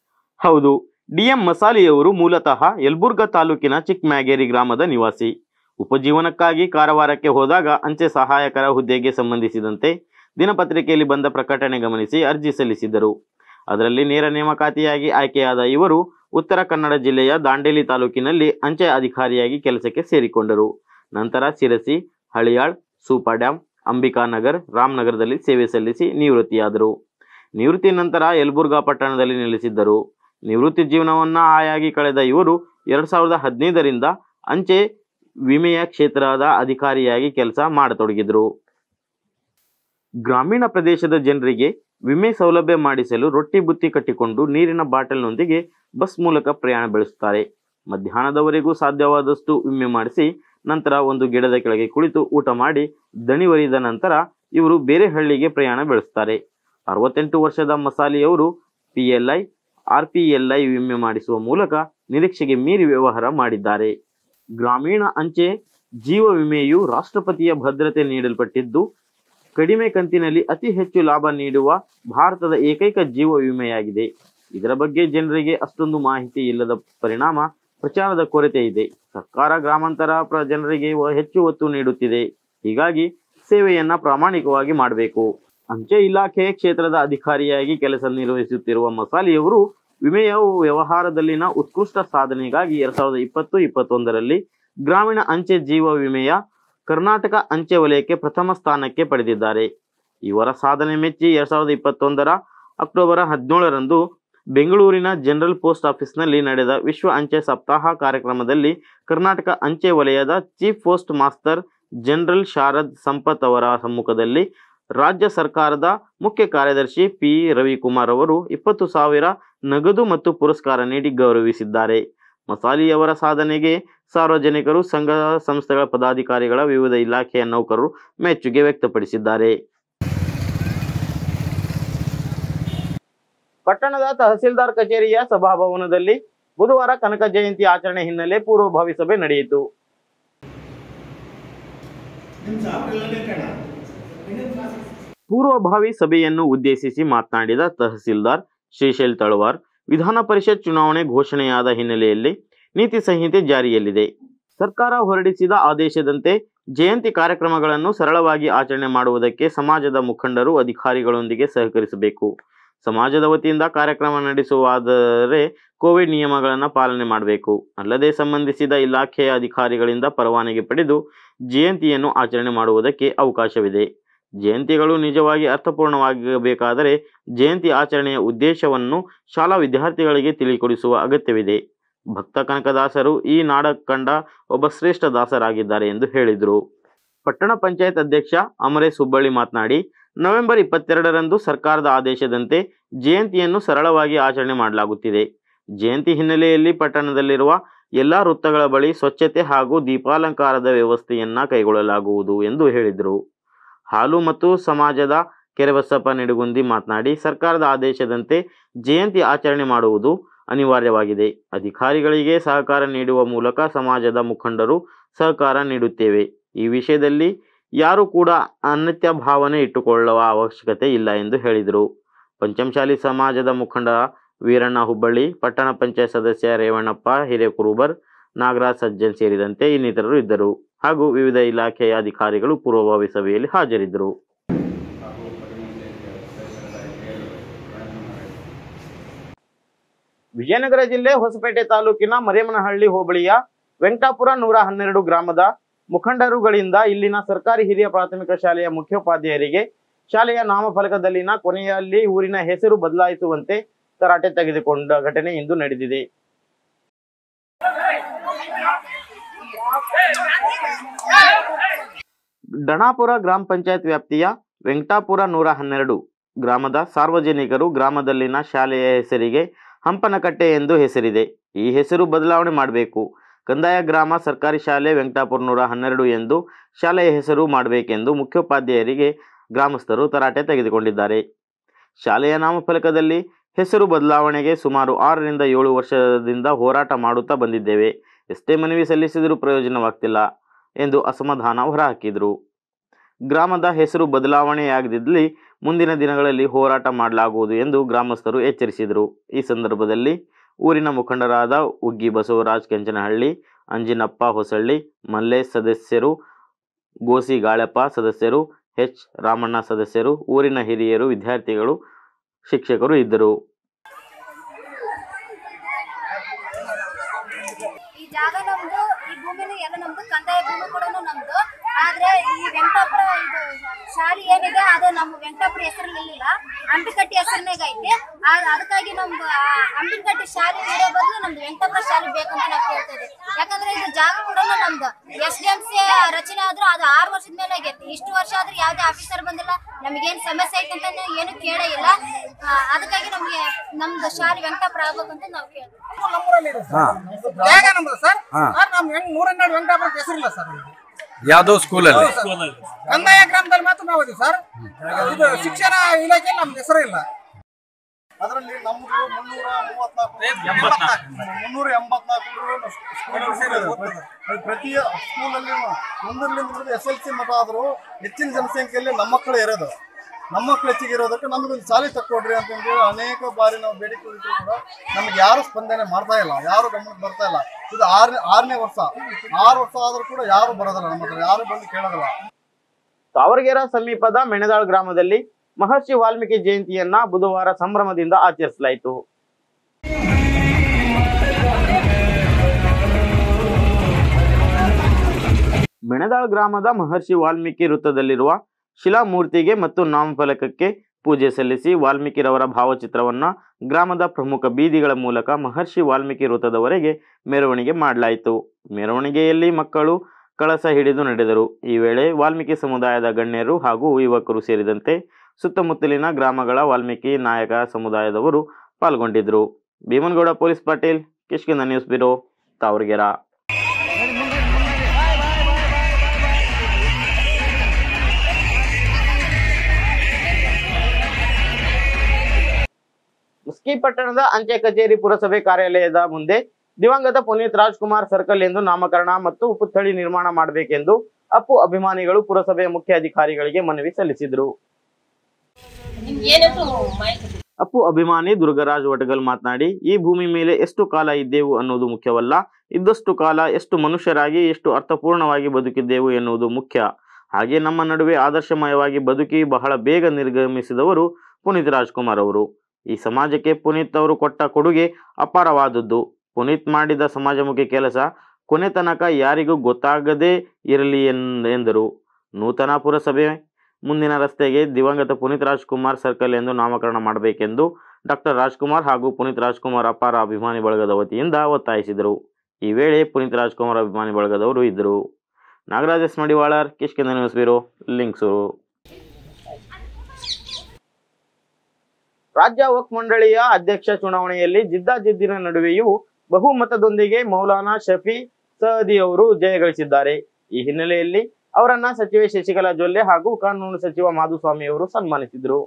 ಹೌದು ಡಿಎಂ ಮಸಾಲಿಯವರು ಮೂಲತಃ ಯಲಬುರ್ಗಾ ತಾಲೂಕಿನ ಚಿಕ್ಕಮ್ಯಾಗೇರಿ ಗ್ರಾಮದ ನಿವಾಸಿ ಉಪಜೀವನಕ್ಕಾಗಿ ಕಾರವಾರಕ್ಕೆ ಹೋದಾಗ ಅಂಚೆ ಸಹಾಯಕರ ಹುದ್ದೆಗೆ ಸಂಬಂಧಿಸಿದಂತೆ ದಿನಪತ್ರಿಕೆಯಲ್ಲಿ ಬಂದ ಪ್ರಕಟಣೆ ಗಮನಿಸಿ ಅರ್ಜಿ ಸಲ್ಲಿಸಿದ್ದರು ಅದರಲ್ಲಿ ನೇರ ನೇಮಕಾತಿಯಾಗಿ ಆಯ್ಕೆಯಾದ ಇವರು ಉತ್ತರ ಕನ್ನಡ ಜಿಲ್ಲೆಯ ದಾಂಡೇಲಿ ತಾಲೂಕಿನಲ್ಲಿ ಅಂಚೆ ಅಧಿಕಾರಿಯಾಗಿ ಕೆಲಸಕ್ಕೆ ಸೇರಿಕೊಂಡರು ನಂತರ ಶಿರಸಿ ಹಳಿಯಾಳ್ ಸೂಪರ್ ಡ್ಯಾಂ ಅಂಬಿಕಾನಗರ್ ರಾಮನಗರದಲ್ಲಿ ಸೇವೆ ಸಲ್ಲಿಸಿ ನಿವೃತ್ತಿಯಾದರು ನಿವೃತ್ತಿ ನಂತರ ಯಲಬುರ್ಗಾ ಪಟ್ಟಣದಲ್ಲಿ ನೆಲೆಸಿದ್ದರು ನಿವೃತ್ತಿ ಜೀವನವನ್ನ ಆಯಾಗಿ ಕಳೆದ ಇವರು ಎರಡ್ ಸಾವಿರದ ಹದಿನೈದರಿಂದ ಅಂಚೆ ವಿಮೆಯ ಕ್ಷೇತ್ರದ ಅಧಿಕಾರಿಯಾಗಿ ಕೆಲಸ ಮಾಡತೊಡಗಿದ್ರು ಗ್ರಾಮೀಣ ಪ್ರದೇಶದ ಜನರಿಗೆ ವಿಮೆ ಸೌಲಭ್ಯ ಮಾಡಿಸಲು ರೊಟ್ಟಿ ಬುತ್ತಿ ಕಟ್ಟಿಕೊಂಡು ನೀರಿನ ಬಾಟಲ್ನೊಂದಿಗೆ ಬಸ್ ಮೂಲಕ ಪ್ರಯಾಣ ಬೆಳೆಸುತ್ತಾರೆ ಮಧ್ಯಾಹ್ನದವರೆಗೂ ಸಾಧ್ಯವಾದಷ್ಟು ವಿಮೆ ಮಾಡಿಸಿ ನಂತರ ಒಂದು ಗಿಡದ ಕೆಳಗೆ ಕುಳಿತು ಊಟ ಮಾಡಿ ದಣಿವರಿದ ನಂತರ ಇವರು ಬೇರೆ ಹಳ್ಳಿಗೆ ಪ್ರಯಾಣ ಬೆಳೆಸುತ್ತಾರೆ ಅರವತ್ತೆಂಟು ವರ್ಷದ ಮಸಾಲಿಯವರು ಪಿಎಲ್ಐ ಆರ್ಪಿಎಲ್ಐ ವಿಮೆ ಮಾಡಿಸುವ ಮೂಲಕ ನಿರೀಕ್ಷೆಗೆ ಮೀರಿ ವ್ಯವಹಾರ ಮಾಡಿದ್ದಾರೆ ಗ್ರಾಮೀಣ ಅಂಚೆ ಜೀವ ವಿಮೆಯು ರಾಷ್ಟ್ರಪತಿಯ ಭದ್ರತೆ ನೀಡಲ್ಪಟ್ಟಿದ್ದು ಕಡಿಮೆ ಕಂತಿನಲ್ಲಿ ಅತಿ ಹೆಚ್ಚು ಲಾಭ ನೀಡುವ ಭಾರತದ ಏಕೈಕ ಜೀವ ವಿಮೆಯಾಗಿದೆ ಇದರ ಬಗ್ಗೆ ಜನರಿಗೆ ಅಷ್ಟೊಂದು ಮಾಹಿತಿ ಇಲ್ಲದ ಪರಿಣಾಮ ಪ್ರಚಾರದ ಕೊರತೆ ಇದೆ ಸರ್ಕಾರ ಗ್ರಾಮಾಂತರ ಪ್ರ ಜನರಿಗೆ ವ- ಹೆಚ್ಚು ಒತ್ತು ನೀಡುತ್ತಿದೆ ಹೀಗಾಗಿ ಸೇವೆಯನ್ನ ಪ್ರಾಮಾಣಿಕವಾಗಿ ಮಾಡಬೇಕು ಅಂಚೆ ಇಲಾಖೆ ಕ್ಷೇತ್ರದ ಅಧಿಕಾರಿಯಾಗಿ ಕೆಲಸ ನಿರ್ವಹಿಸುತ್ತಿರುವ ಮಸಾಲಿಯವರು ವಿಮೆಯ ವ್ಯವಹಾರದಲ್ಲಿನ ಉತ್ಕೃಷ್ಟ ಸಾಧನೆಗಾಗಿ ಎರಡ್ ಸಾವಿರದ ಇಪ್ಪತ್ತು ಇಪ್ಪತ್ತೊಂದರಲ್ಲಿ ಗ್ರಾಮೀಣ ಅಂಚೆ ಜೀವ ವಿಮೆಯ ಕರ್ನಾಟಕ ಅಂಚೆ ವಲಯಕ್ಕೆ ಪ್ರಥಮ ಸ್ಥಾನಕ್ಕೆ ಪಡೆದಿದ್ದಾರೆ ಇವರ ಸಾಧನೆ ಮೆಚ್ಚಿ ಎರಡ್ ಸಾವಿರದ ಇಪ್ಪತ್ತೊಂದರ ಅಕ್ಟೋಬರ್ ಹದಿನೇಳರಂದು ಬೆಂಗಳೂರಿನ ಜನರಲ್ ಪೋಸ್ಟ್ ಆಫೀಸ್ನಲ್ಲಿ ನಡೆದ ವಿಶ್ವ ಅಂಚೆ ಸಪ್ತಾಹ ಕಾರ್ಯಕ್ರಮದಲ್ಲಿ ಕರ್ನಾಟಕ ಅಂಚೆ ವಲಯದ chief postmaster general Sharad Sampath ಅವರ ಸಮ್ಮುಖದಲ್ಲಿ ರಾಜ್ಯ ಸರ್ಕಾರದ ಮುಖ್ಯ ಕಾರ್ಯದರ್ಶಿ ಪಿ ರವಿಕುಮಾರ್ ಅವರು ಇಪ್ಪತ್ತು ಸಾವಿರ ನಗದು ಮತ್ತು ಪುರಸ್ಕಾರ ನೀಡಿ ಗೌರವಿಸಿದ್ದಾರೆ ಮಸಾಲಿಯವರ ಸಾಧನೆಗೆ ಸಾರ್ವಜನಿಕರು ಸಂಘ ಸಂಸ್ಥೆಗಳ ಪದಾಧಿಕಾರಿಗಳ ವಿವಿಧ ಇಲಾಖೆಯ ನೌಕರರು ಮೆಚ್ಚುಗೆ ವ್ಯಕ್ತಪಡಿಸಿದ್ದಾರೆ ಪಟ್ಟಣದ ತಹಸೀಲ್ದಾರ್ ಕಚೇರಿಯ ಸಭಾಭವನದಲ್ಲಿ ಬುಧವಾರ ಕನಕ ಜಯಂತಿ ಆಚರಣೆ ಹಿನ್ನೆಲೆ ಪೂರ್ವಭಾವಿ ಸಭೆ ನಡೆಯಿತು ಪೂರ್ವಭಾವಿ ಸಭೆಯನ್ನು ಉದ್ದೇಶಿಸಿ ಮಾತನಾಡಿದ ತಹಸೀಲ್ದಾರ್ ಶ್ರೀಶೈಲ್ ತಳವಾರ್ ವಿಧಾನ ಪರಿಷತ್ ಚುನಾವಣೆ ಘೋಷಣೆಯಾದ ಹಿನ್ನೆಲೆಯಲ್ಲಿ ನೀತಿ ಸಂಹಿತೆ ಜಾರಿಯಲ್ಲಿದೆ ಸರ್ಕಾರ ಹೊರಡಿಸಿದ ಆದೇಶದಂತೆ ಜಯಂತಿ ಕಾರ್ಯಕ್ರಮಗಳನ್ನು ಸರಳವಾಗಿ ಆಚರಣೆ ಮಾಡುವುದಕ್ಕೆ ಸಮಾಜದ ಮುಖಂಡರು ಅಧಿಕಾರಿಗಳೊಂದಿಗೆ ಸಹಕರಿಸಬೇಕು ಸಮಾಜದ ವತಿಯಿಂದ ಕಾರ್ಯಕ್ರಮ ನಡೆಸುವಾದರೆ ಕೋವಿಡ್ ನಿಯಮಗಳನ್ನು ಪಾಲನೆ ಮಾಡಬೇಕು ಅಲ್ಲದೆ ಸಂಬಂಧಿಸಿದ ಇಲಾಖೆಯ ಅಧಿಕಾರಿಗಳಿಂದ ಪರವಾನಗಿ ಪಡೆದು ಜಯಂತಿಯನ್ನು ಆಚರಣೆ ಮಾಡುವುದಕ್ಕೆ ಅವಕಾಶವಿದೆ ಜಯಂತಿಗಳು ನಿಜವಾಗಿ ಅರ್ಥಪೂರ್ಣವಾಗಬೇಕಾದರೆ ಜಯಂತಿ ಆಚರಣೆಯ ಉದ್ದೇಶವನ್ನು ಶಾಲಾ ವಿದ್ಯಾರ್ಥಿಗಳಿಗೆ ತಿಳಿಕೊಡಿಸುವ ಅಗತ್ಯವಿದೆ ಭಕ್ತ ಕನಕದಾಸರು ಈ ನಾಡ ಕಂಡ ಒಬ್ಬ ಶ್ರೇಷ್ಠ ದಾಸರಾಗಿದ್ದಾರೆ ಎಂದು ಹೇಳಿದರು ಪಟ್ಟಣ ಪಂಚಾಯತ್ ಅಧ್ಯಕ್ಷ ಅಮರೇಶ್ ಹುಬ್ಬಳ್ಳಿ ಮಾತನಾಡಿ ನವೆಂಬರ್ ಇಪ್ಪತ್ತೆರಡರಂದು ಸರ್ಕಾರದ ಆದೇಶದಂತೆ ಜಯಂತಿಯನ್ನು ಸರಳವಾಗಿ ಆಚರಣೆ ಮಾಡಲಾಗುತ್ತಿದೆ ಜಯಂತಿ ಹಿನ್ನೆಲೆಯಲ್ಲಿ ಪಟ್ಟಣದಲ್ಲಿರುವ ಎಲ್ಲಾ ವೃತ್ತಗಳ ಬಳಿ ಸ್ವಚ್ಛತೆ ಹಾಗೂ ದೀಪಾಲಂಕಾರದ ವ್ಯವಸ್ಥೆಯನ್ನ ಕೈಗೊಳ್ಳಲಾಗುವುದು ಎಂದು ಹೇಳಿದರು ಹಾಲು ಮತ್ತು ಸಮಾಜದ ಕೆರೆಬಸಪ್ಪ ನಿಡುಗುಂದಿ ಮಾತನಾಡಿ ಸರ್ಕಾರದ ಆದೇಶದಂತೆ ಜಯಂತಿ ಆಚರಣೆ ಮಾಡುವುದು ಅನಿವಾರ್ಯವಾಗಿದೆ ಅಧಿಕಾರಿಗಳಿಗೆ ಸಹಕಾರ ನೀಡುವ ಮೂಲಕ ಸಮಾಜದ ಮುಖಂಡರು ಸಹಕಾರ ನೀಡುತ್ತೇವೆ ಈ ವಿಷಯದಲ್ಲಿ ಯಾರು ಕೂಡ ಅನತ್ಯ ಭಾವನೆ ಇಟ್ಟುಕೊಳ್ಳುವ ಅವಶ್ಯಕತೆ ಇಲ್ಲ ಎಂದು ಹೇಳಿದರು ಪಂಚಮಶಾಲಿ ಸಮಾಜದ ಮುಖಂಡ ವೀರಣ್ಣ ಹುಬ್ಬಳ್ಳಿ ಪಟ್ಟಣ ಪಂಚಾಯತ್ ಸದಸ್ಯ ರೇವಣ್ಣಪ್ಪ ಹಿರೇಕುರುಬರ್ ನಾಗರಾಜ್ ಸಜ್ಜನ್ ಸೇರಿದಂತೆ ಇನ್ನಿತರರು ಇದ್ದರು ಹಾಗೂ ವಿವಿಧ ಇಲಾಖೆಯ ಅಧಿಕಾರಿಗಳು ಪೂರ್ವಭಾವಿ ಸಭೆಯಲ್ಲಿ ಹಾಜರಿದ್ದರು ವಿಜಯನಗರ ಜಿಲ್ಲೆ ಹೊಸಪೇಟೆ ತಾಲೂಕಿನ ಮರೇಮನಹಳ್ಳಿ ಹೋಬಳಿಯ ವೆಂಕಟಾಪುರ ನೂರ ಹನ್ನೆರಡು ಗ್ರಾಮದ ಮುಖಂಡರುಗಳಿಂದ ಇಲ್ಲಿನ ಸರ್ಕಾರಿ ಹಿರಿಯ ಪ್ರಾಥಮಿಕ ಶಾಲೆಯ ಮುಖ್ಯೋಪಾಧ್ಯಾಯರಿಗೆ ಶಾಲೆಯ ನಾಮಫಲಕದಲ್ಲಿನ ಕೊನೆಯಲ್ಲಿ ಊರಿನ ಹೆಸರು ಬದಲಾಯಿಸುವಂತೆ ತರಾಟೆ ತೆಗೆದುಕೊಂಡ ಘಟನೆ ಇಂದು ನಡೆದಿದೆ ಡಣಾಪುರ ಗ್ರಾಮ ಪಂಚಾಯತ್ ವ್ಯಾಪ್ತಿಯ ವೆಂಕಟಾಪುರ ನೂರ ಹನ್ನೆರಡು ಗ್ರಾಮದ ಸಾರ್ವಜನಿಕರು ಗ್ರಾಮದಲ್ಲಿನ ಶಾಲೆಯ ಹೆಸರಿಗೆ ಹಂಪನಕಟ್ಟೆ ಎಂದು ಹೆಸರಿದೆ ಈ ಹೆಸರು ಬದಲಾವಣೆ ಮಾಡಬೇಕು ಕಂದಾಯ ಗ್ರಾಮ ಸರ್ಕಾರಿ ಶಾಲೆ ವೆಂಕಟಾಪುರ ನೂರ ಹನ್ನೆರಡು ಎಂದು ಶಾಲೆಯ ಹೆಸರು ಮಾಡಬೇಕೆಂದು ಮುಖ್ಯೋಪಾಧ್ಯಾಯರಿಗೆ ಗ್ರಾಮಸ್ಥರು ತರಾಟೆ ತೆಗೆದುಕೊಂಡಿದ್ದಾರೆ ಶಾಲೆಯ ನಾಮಫಲಕದಲ್ಲಿ ಹೆಸರು ಬದಲಾವಣೆಗೆ ಸುಮಾರು ಆರರಿಂದ ಏಳು ವರ್ಷದಿಂದ ಹೋರಾಟ ಮಾಡುತ್ತಾ ಬಂದಿದ್ದೇವೆ ಎಷ್ಟೇ ಮನವಿ ಸಲ್ಲಿಸಿದರೂ ಪ್ರಯೋಜನವಾಗ್ತಿಲ್ಲ ಎಂದು ಅಸಮಾಧಾನ ಹೊರಹಾಕಿದರು ಗ್ರಾಮದ ಹೆಸರು ಬದಲಾವಣೆಯಾಗದಿದ್ದಲ್ಲಿ ಮುಂದಿನ ದಿನಗಳಲ್ಲಿ ಹೋರಾಟ ಮಾಡಲಾಗುವುದು ಎಂದು ಗ್ರಾಮಸ್ಥರು ಎಚ್ಚರಿಸಿದರು ಈ ಸಂದರ್ಭದಲ್ಲಿ ಊರಿನ ಮುಖಂಡರಾದ ಉಗ್ಗಿ ಬಸವರಾಜ್ ಕೆಂಚನಹಳ್ಳಿ ಅಂಜಿನಪ್ಪ ಹೊಸಳ್ಳಿ ಮಲ್ಲೇಶ್ ಸದಸ್ಯರು ಗೋಸಿ ಗಾಳಪ್ಪ ಸದಸ್ಯರು ಎಚ್ ರಾಮಣ್ಣ ಸದಸ್ಯರು ಊರಿನ ಹಿರಿಯರು ವಿದ್ಯಾರ್ಥಿಗಳು ಶಿಕ್ಷಕರು ಇದ್ದರು ಈ ಜಾಗ ನಮ್ದು ಈ ಭೂಮಿನೂ ಎಲ್ಲ ನಮ್ದು ಕಂದಾಯ ಭೂಮಿ ಕೂಡ ನಮ್ದು ಆದ್ರೆ ಈ ವೆಂಕಟಾಪುರ ಇದು ಶಾಲೆ ಏನಿದೆ ಅದು ನಮ್ಮ ವೆಂಕಟಾಪುರ ಹೆಸರಲ್ಲಿಲ್ಲ ಅಂಬಿಕಟ್ಟಿ ಹೆಸರಿನಾಗ ಐತಿ ಆ- ಅದಕ್ಕಾಗಿ ನಮ್ದು ಆ ಅಂಬಿಕಟ್ಟಿ ಶಾಲೆ ಇಡೋ ಬದಲು ನಮ್ದು ವೆಂಕಟಾಪುರ ಶಾಲೆ ಬೇಕಂತ ನಾವು ಕೇಳ್ತಾ ಇದ್ದೀವಿ ಯಾಕಂದ್ರೆ ಇದು ಜಾಗ ಕೂಡ ನಮ್ದು ಎಸ್ ಡಿ ಎಂ ಸಿ ರಚನೆ ಆದ್ರೂ ಅದು ಆರು ವರ್ಷದ ಮೇಲೆ ಆಗೈತಿ ಇಷ್ಟು ವರ್ಷ ಆದ್ರೂ ಯಾವ್ದೇ ಆಫೀಸರ್ ಬಂದಿಲ್ಲ ನಮಗೇನ್ ಸಮಸ್ಯೆ ಐತೆ ಅಂತ ಏನು ಕೇಳೇ ಇಲ್ಲ ಆ, ಅದಕ್ಕಾಗಿ ನಮ್ಗೆ ನಮ್ದು ಶಾಲೆ ವೆಂಕಟಾಪುರ ಆಗ್ಬೇಕಂತ ನಾವು ಕೇಳ್ತೀವಿ ನಮ್ಮೂರಲ್ಲಿ ಇದೆ ಸರ್ ಜಾಗ ನಮ್ದು ಸರ್ ಸರ್ ನಮ್ ಹೆಂಗ್ ನೂರನ್ನೆರಡು ವೆಂಕಟಾಪುರ ಹೆಸರಿಲ್ಲ ಸರ್ ಇದು. ಯಾವ್ದೋ ಸ್ಕೂಲಲ್ಲಿ ಹೌದು ಸರ್. ಕಂದಾಯ ಗ್ರಾಮದಲ್ಲಿ ಮಾತ್ರ ನಾವು ಇದೀವಿ ಸರ್ ಇದು ಶಿಕ್ಷಣ ಇಲಾಖೆಯಲ್ಲಿ ನಮ್ದು ಹೆಸರು ಇಲ್ಲ ಅದರಲ್ಲಿ ನಮ್ದು ಮುನ್ನೂರ ಮೂವತ್ನಾಲ್ಕು ಮುನ್ನೂರ ಎಂಬತ್ನಾಲ್ಕು ಸ್ಕೂಲ್ ಪ್ರತಿ ಸ್ಕೂಲಲ್ಲಿ ಒಂದರಿಂದ ಹಿಡಿದು ಎಸ್ ಎಲ್ ಸಿ ಮಠ ಆದರೂ ಹೆಚ್ಚಿನ ಜನಸಂಖ್ಯೆಯಲ್ಲಿ ನಮ್ಮ ಮಕ್ಕಳು ಇರೋದು ನಮ್ಮ ಮಕ್ಕಳು ಹೆಚ್ಚಿಗೆ ಇರೋದಕ್ಕೆ ನಮಗೊಂದು ಶಾಲೆ ತಕ್ಕೊಡ್ರಿ ಅಂತಂದೇಳಿ ಅನೇಕ ಬಾರಿ ನಾವು ಬೇಡಿಕೆ ಇಟ್ಟರು ಕೂಡ ನಮ್ಗೆ ಯಾರು ಸ್ಪಂದನೆ ಮಾಡ್ತಾ ಇಲ್ಲ ಯಾರು ಗಮನಕ್ಕೆ ಬರ್ತಾ ಇಲ್ಲ ಇದು ಆರನೇ ಆರನೇ ವರ್ಷ ಆರು ವರ್ಷ ಆದರೂ ಕೂಡ ಯಾರು ಬರೋದಿಲ್ಲ ನಮ್ಮ ಹತ್ರ ಯಾರು ಬಂದು ಕೇಳೋದಿಲ್ಲ ತಾವರಗೆರೆ ಸಮೀಪದ ಮೆಣದಾಳ್ ಗ್ರಾಮದಲ್ಲಿ ಮಹರ್ಷಿ ವಾಲ್ಮೀಕಿ ಜಯಂತಿಯನ್ನ ಬುಧವಾರ ಸಂಭ್ರಮದಿಂದ ಆಚರಿಸಲಾಯಿತು ಮೆಣದಾಳ್ ಗ್ರಾಮದ ಮಹರ್ಷಿ ವಾಲ್ಮೀಕಿ ವೃತ್ತದಲ್ಲಿರುವ ಶಿಲಾಮೂರ್ತಿಗೆ ಮತ್ತು ನಾಮಫಲಕಕ್ಕೆ ಪೂಜೆ ಸಲ್ಲಿಸಿ ವಾಲ್ಮೀಕಿರವರ ಭಾವಚಿತ್ರವನ್ನ ಗ್ರಾಮದ ಪ್ರಮುಖ ಬೀದಿಗಳ ಮೂಲಕ ಮಹರ್ಷಿ ವಾಲ್ಮೀಕಿ ವೃತ್ತದವರೆಗೆ ಮೆರವಣಿಗೆ ಮಾಡಲಾಯಿತು ಮೆರವಣಿಗೆಯಲ್ಲಿ ಮಕ್ಕಳು ಕಳಸ ಹಿಡಿದು ನಡೆದರು ಈ ವೇಳೆ ವಾಲ್ಮೀಕಿ ಸಮುದಾಯದ ಗಣ್ಯರು ಹಾಗೂ ಯುವಕರು ಸೇರಿದಂತೆ ಸುತ್ತಮುತ್ತಲಿನ ಗ್ರಾಮಗಳ ವಾಲ್ಮೀಕಿ ನಾಯಕ ಸಮುದಾಯದವರು ಪಾಲ್ಗೊಂಡಿದ್ದರು Bhimanagouda police Patil Kishkinda news bureau Tavaragera Muski ಪಟ್ಟಣದ ಅಂಚೆ ಕಚೇರಿ ಪುರಸಭೆ ಕಾರ್ಯಾಲಯದ ಮುಂದೆ ದಿವಂಗತ ಪುನೀತ್ ರಾಜ್ಕುಮಾರ್ ಸರ್ಕಲ್ ಎಂದು ನಾಮಕರಣ ಮತ್ತು ಪುತ್ಥಳಿ ನಿರ್ಮಾಣ ಮಾಡಬೇಕೆಂದು ಅಪ್ಪು ಅಭಿಮಾನಿಗಳು ಪುರಸಭೆಯ ಮುಖ್ಯ ಅಧಿಕಾರಿಗಳಿಗೆ ಮನವಿ ಸಲ್ಲಿಸಿದರು ಅಪ್ಪು ಅಭಿಮಾನಿ ದುರ್ಗರಾಜ್ ವಟಗಲ್ ಮಾತನಾಡಿ ಈ ಭೂಮಿ ಮೇಲೆ ಎಷ್ಟು ಕಾಲ ಇದ್ದೇವು ಅನ್ನೋದು ಮುಖ್ಯವಲ್ಲ ಇದ್ದಷ್ಟು ಕಾಲ ಎಷ್ಟು ಮನುಷ್ಯರಾಗಿ ಎಷ್ಟು ಅರ್ಥಪೂರ್ಣವಾಗಿ ಬದುಕಿದ್ದೆವು ಎನ್ನುವುದು ಮುಖ್ಯ ಹಾಗೆ ನಮ್ಮ ನಡುವೆ ಆದರ್ಶಮಯವಾಗಿ ಬದುಕಿ ಬಹಳ ಬೇಗ ನಿರ್ಗಮಿಸಿದವರು ಪುನೀತ್ ರಾಜ್ಕುಮಾರ್ ಅವರು ಈ ಸಮಾಜಕ್ಕೆ ಪುನೀತ್ ಅವರು ಕೊಟ್ಟ ಕೊಡುಗೆ ಅಪಾರವಾದದ್ದು ಪುನೀತ್ ಮಾಡಿದ ಸಮಾಜಮುಖಿ ಕೆಲಸ ಕೊನೆ ತನಕ ಯಾರಿಗೂ ಗೊತ್ತಾಗದೇ ಇರಲಿ ಎನ್- ಎಂದರು ನೂತನ ಪುರಸಭೆ ಮುಂದಿನ ರಸ್ತೆಗೆ ದಿವಂಗತ ಪುನೀತ್ ರಾಜ್ಕುಮಾರ್ ಸರ್ಕಲ್ ಎಂದು ನಾಮಕರಣ ಮಾಡಬೇಕೆಂದು ಡಾಕ್ಟರ್ ರಾಜ್ಕುಮಾರ್ ಹಾಗೂ ಪುನೀತ್ ರಾಜ್ಕುಮಾರ್ ಅಪಾರ ಅಭಿಮಾನಿ ಬಳಗದ ವತಿಯಿಂದ ಒತ್ತಾಯಿಸಿದರು ಈ ವೇಳೆ ಪುನೀತ್ ರಾಜ್ಕುಮಾರ್ ಅಭಿಮಾನಿ ಬಳಗದವರು ಇದ್ದರು Nagaraj S Madivalar Kishkinda news bureau Lingsugur ರಾಜ್ಯ ವಕ್ಫ್ ಮಂಡಳಿಯ ಅಧ್ಯಕ್ಷ ಚುನಾವಣೆಯಲ್ಲಿ ಜಿದ್ದಾಜಿದ್ದಿನ ನಡುವೆಯೂ ಬಹುಮತದೊಂದಿಗೆ ಮೌಲಾನಾ ಶಫಿ ಸಹದಿ ಅವರು ಜಯಗಳಿಸಿದ್ದಾರೆ ಈ ಹಿನ್ನೆಲೆಯಲ್ಲಿ ಅವರನ್ನ ಸಚಿವೆ ಶಶಿಕಲಾ ಜೊಲ್ಲೆ ಹಾಗೂ ಕಾನೂನು ಸಚಿವ ಮಾಧುಸ್ವಾಮಿ ಅವರು ಸನ್ಮಾನಿಸಿದರು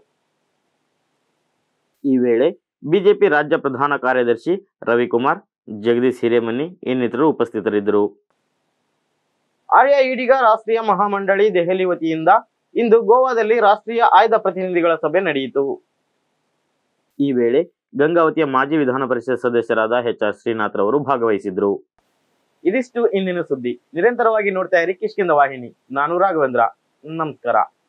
ಈ ವೇಳೆ ಬಿಜೆಪಿ ರಾಜ್ಯ ಪ್ರಧಾನ ಕಾರ್ಯದರ್ಶಿ ರವಿಕುಮಾರ್ ಜಗದೀಶ್ ಹಿರೇಮನಿ ಇನ್ನಿತರರು ಉಪಸ್ಥಿತರಿದ್ದರು ಆರ್ಯ ಈಡಿಗ ರಾಷ್ಟ್ರೀಯ ಮಹಾಮಂಡಳಿ ದೆಹಲಿ ವತಿಯಿಂದ ಇಂದು ಗೋವಾದಲ್ಲಿ ರಾಷ್ಟ್ರೀಯ ಆಯ್ದ ಪ್ರತಿನಿಧಿಗಳ ಸಭೆ ನಡೆಯಿತು ಈ ವೇಳೆ ಗಂಗಾವತಿಯ ಮಾಜಿ ವಿಧಾನ ಪರಿಷತ್ ಸದಸ್ಯರಾದ ಎಚ್ ಆರ್ ಶ್ರೀನಾಥ್ ರವರು ಭಾಗವಹಿಸಿದ್ರು ಇದಿಷ್ಟು ಇಂದಿನ ಸುದ್ದಿ ನಿರಂತರವಾಗಿ ನೋಡ್ತಾ ಇರಿ ಕಿಷ್ಕಿಂದ ವಾಹಿನಿ ನಾನು ರಾಘವೇಂದ್ರ ನಮಸ್ಕಾರ